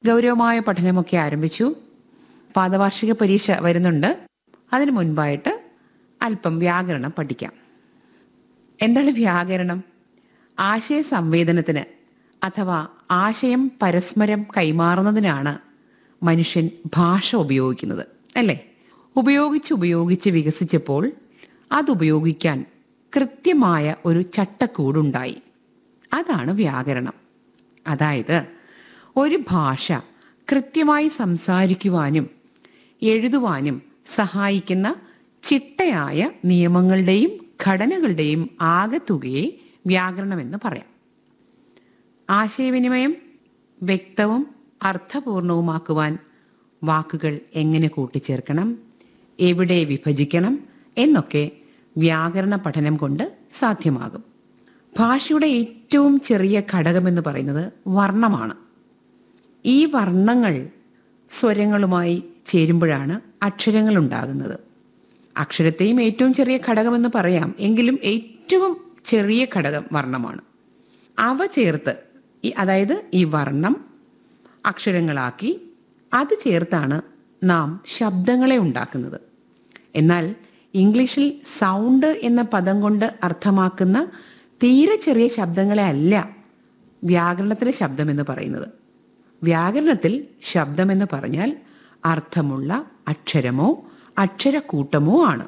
ഗൗരവമായ പഠനമൊക്കെ ആരംഭിച്ചു പാദവാർഷിക പരീക്ഷ വരുന്നുണ്ട് അതിനു മുൻപായിട്ട് അല്പം വ്യാകരണം പഠിക്കാം എന്താണ് വ്യാകരണം ആശയ സംവേദനത്തിന് അഥവാ ആശയം പരസ്പരം കൈമാറുന്നതിനാണ് മനുഷ്യൻ ഭാഷ ഉപയോഗിക്കുന്നത് അല്ലേ ഉപയോഗിച്ച് ഉപയോഗിച്ച് വികസിച്ചപ്പോൾ അതുപയോഗിക്കാൻ കൃത്യമായ ഒരു ചട്ടക്കൂടുണ്ടായി അതാണ് വ്യാകരണം അതായത് ഒരു ഭാഷ കൃത്യമായി സംസാരിക്കുവാനും എഴുതുവാനും സഹായിക്കുന്ന ചിട്ടയായ നിയമങ്ങളുടെയും ഘടനകളുടെയും ആകെത്തുകയെ വ്യാകരണമെന്ന് പറയാം ആശയവിനിമയം വ്യക്തവും അർത്ഥപൂർണവുമാക്കുവാൻ വാക്കുകൾ എങ്ങനെ കൂട്ടിച്ചേർക്കണം എവിടെ വിഭജിക്കണം എന്നൊക്കെ വ്യാകരണ പഠനം കൊണ്ട് സാധ്യമാകും ഭാഷയുടെ ഏറ്റവും ചെറിയ ഘടകമെന്ന് പറയുന്നത് വർണ്ണമാണ് ഈ വർണ്ണങ്ങൾ സ്വരങ്ങളുമായി ചേരുമ്പോഴാണ് അക്ഷരങ്ങൾ ഉണ്ടാകുന്നത് അക്ഷരത്തെയും ഏറ്റവും ചെറിയ ഘടകമെന്ന് പറയാം എങ്കിലും ഏറ്റവും ചെറിയ ഘടകം വർണ്ണമാണ് അവ ചേർത്ത് ഈ അതായത് ഈ വർണ്ണം അക്ഷരങ്ങളാക്കി അത് ചേർത്താണ് നാം ശബ്ദങ്ങളെ ഉണ്ടാക്കുന്നത് എന്നാൽ ഇംഗ്ലീഷിൽ സൗണ്ട് എന്ന പദം കൊണ്ട് അർത്ഥമാക്കുന്ന തീരെ ചെറിയ ശബ്ദങ്ങളെ അല്ല വ്യാകരണത്തിലെ ശബ്ദം എന്ന് പറയുന്നത് വ്യാകരണത്തിൽ ശബ്ദമെന്ന് പറഞ്ഞാൽ അർത്ഥമുള്ള അക്ഷരമോ അക്ഷരക്കൂട്ടമോ ആണ്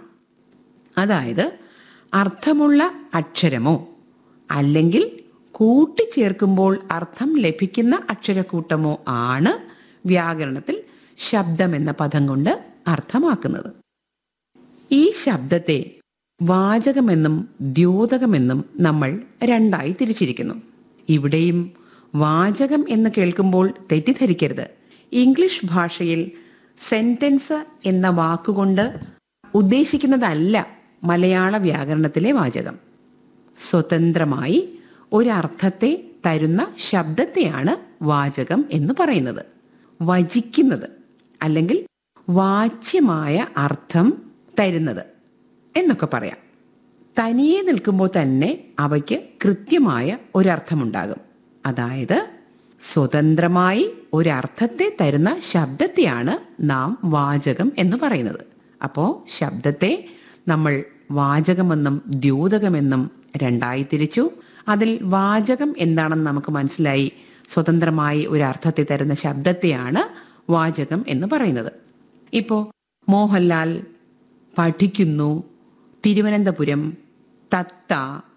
അതായത് അർത്ഥമുള്ള അക്ഷരമോ അല്ലെങ്കിൽ കൂട്ടിച്ചേർക്കുമ്പോൾ അർത്ഥം ലഭിക്കുന്ന അക്ഷരക്കൂട്ടമോ ആണ് വ്യാകരണത്തിൽ ശബ്ദം എന്ന പദം കൊണ്ട് അർത്ഥമാക്കുന്നത് ഈ ശബ്ദത്തെ വാചകമെന്നും ദ്യോതകമെന്നും നമ്മൾ രണ്ടായി തിരിച്ചിരിക്കുന്നു ഇവിടെയും വാചകം എന്ന് കേൾക്കുമ്പോൾ തെറ്റിദ്ധരിക്കരുത് ഇംഗ്ലീഷ് ഭാഷയിൽ സെന്റൻസ് എന്ന വാക്കുകൊണ്ട് ഉദ്ദേശിക്കുന്നതല്ല മലയാള വ്യാകരണത്തിലെ വാചകം സ്വതന്ത്രമായി ഒരർത്ഥത്തെ തരുന്ന ശബ്ദത്തെയാണ് വാചകം എന്ന് പറയുന്നത് വചിക്കുന്നത് അല്ലെങ്കിൽ വാച്യമായ അർത്ഥം തരുന്നത് എന്നൊക്കെ പറയാം തനിയെ നിൽക്കുമ്പോൾ തന്നെ അവയ്ക്ക് കൃത്യമായ ഒരർത്ഥമുണ്ടാകും അതായത് സ്വതന്ത്രമായി ഒരർത്ഥത്തെ തരുന്ന ശബ്ദത്തെയാണ് നാം വാചകം എന്ന് പറയുന്നത് അപ്പോൾ ശബ്ദത്തെ നമ്മൾ വാചകമെന്നും ദ്യോതകമെന്നും രണ്ടായി തിരിച്ചു അതിൽ വാചകം എന്താണെന്ന് നമുക്ക് മനസ്സിലായി സ്വതന്ത്രമായി ഒരു അർത്ഥത്തെ തരുന്ന ശബ്ദത്തെയാണ് വാചകം എന്ന് പറയുന്നത് ഇപ്പോൾ മോഹൻലാൽ പഠിക്കുന്നു തിരുവനന്തപുരം തത്ത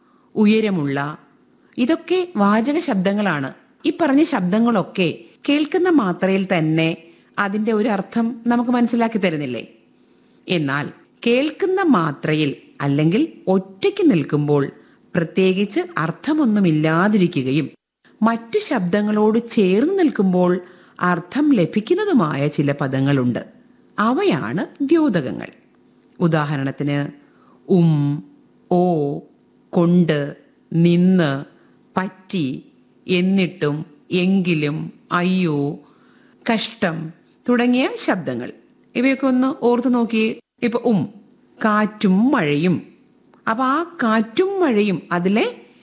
ഉയരമുള്ള ഇതൊക്കെ വാചക ശബ്ദങ്ങളാണ് ഈ പറഞ്ഞ ശബ്ദങ്ങളൊക്കെ കേൾക്കുന്ന മാത്രയിൽ തന്നെ അതിൻ്റെ ഒരു അർത്ഥം നമുക്ക് മനസ്സിലാക്കി തരുന്നില്ലേ എന്നാൽ കേൾക്കുന്ന മാത്രയിൽ അല്ലെങ്കിൽ ഒറ്റയ്ക്ക് നിൽക്കുമ്പോൾ പ്രത്യേകിച്ച് അർത്ഥമൊന്നുമില്ലാതിരിക്കുകയും മറ്റു ശബ്ദങ്ങളോട് ചേർന്ന് നിൽക്കുമ്പോൾ അർത്ഥം ലഭിക്കുന്നതുമായ ചില പദങ്ങളുണ്ട് അവയാണ് ദ്യോതകങ്ങൾ ഉദാഹരണത്തിന് ഉം ഓ കൊണ്ട് നിന്ന് പറ്റി എന്നിട്ടും എങ്കിലും അയ്യോ കഷ്ടം തുടങ്ങിയ ശബ്ദങ്ങൾ ഇവയൊക്കെ ഒന്ന് ഓർത്തു നോക്കി ഇപ്പൊ ഉം കാറ്റും മഴയും അപ്പൊ ആ കാറ്റും മഴയും അതിലെ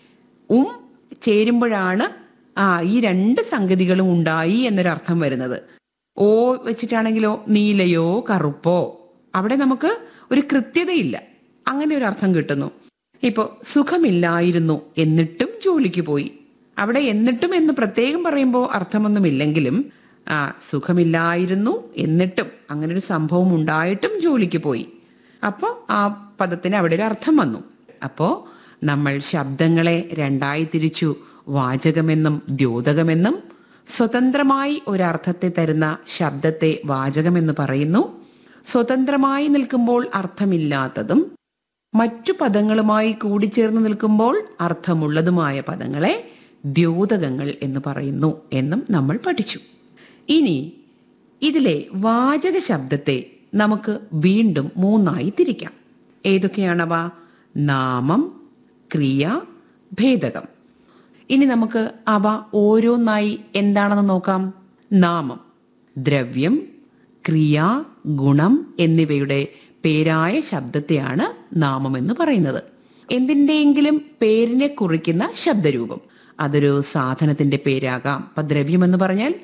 ഉം ചേരുമ്പോഴാണ് ആ ഈ രണ്ട് സംഗതികളും ഉണ്ടായി എന്നൊരർത്ഥം വരുന്നത് ഓ വെച്ചിട്ടാണെങ്കിലോ നീലയോ കറുപ്പോ അവിടെ നമുക്ക് ഒരു കൃത്യതയില്ല അങ്ങനെ ഒരു അർത്ഥം കിട്ടുന്നു ഇപ്പോ സുഖമില്ലായിരുന്നു എന്നിട്ടും ജോലിക്ക് പോയി അവിടെ എന്നിട്ടും എന്ന് പ്രത്യേകം പറയുമ്പോൾ അർത്ഥമൊന്നുമില്ലെങ്കിലും ആ സുഖമില്ലായിരുന്നു എന്നിട്ടും അങ്ങനെ ഒരു സംഭവം ഉണ്ടായിട്ടും ജോലിക്ക് പോയി അപ്പോൾ ആ പദത്തിന് അവിടെ ഒരു അർത്ഥം വന്നു അപ്പോൾ നമ്മൾ ശബ്ദങ്ങളെ രണ്ടായി തിരിച്ചു വാചകമെന്നും ദ്യോതകമെന്നും സ്വതന്ത്രമായി ഒരർത്ഥത്തെ തരുന്ന ശബ്ദത്തെ വാചകമെന്ന് പറയുന്നു സ്വതന്ത്രമായി നിൽക്കുമ്പോൾ അർത്ഥമില്ലാത്തതും മറ്റു പദങ്ങളുമായി കൂടിച്ചേർന്ന് നിൽക്കുമ്പോൾ അർത്ഥമുള്ളതുമായ പദങ്ങളെ ദ്യോതകങ്ങൾ എന്ന് പറയുന്നു എന്നും നമ്മൾ പഠിച്ചു ഇനി ഇതിലെ വാചക ശബ്ദത്തെ നമുക്ക് വീണ്ടും മൂന്നായി തിരിക്കാം ഏതൊക്കെയാണവ നാമം ക്രിയ ഭേദകം ഇനി നമുക്ക് അവ ഓരോന്നായി എന്താണെന്ന് നോക്കാം നാമം ദ്രവ്യം ക്രിയ ഗുണം എന്നിവയുടെ പേരായ ശബ്ദത്തെയാണ് നാമം എന്ന് പറയുന്നത് എന്തിൻ്റെയെങ്കിലും പേരിനെ കുറിക്കുന്ന ശബ്ദരൂപം അതൊരു സാധനത്തിന്റെ പേരാകാം ഇപ്പൊ ദ്രവ്യം എന്ന് പറഞ്ഞാൽ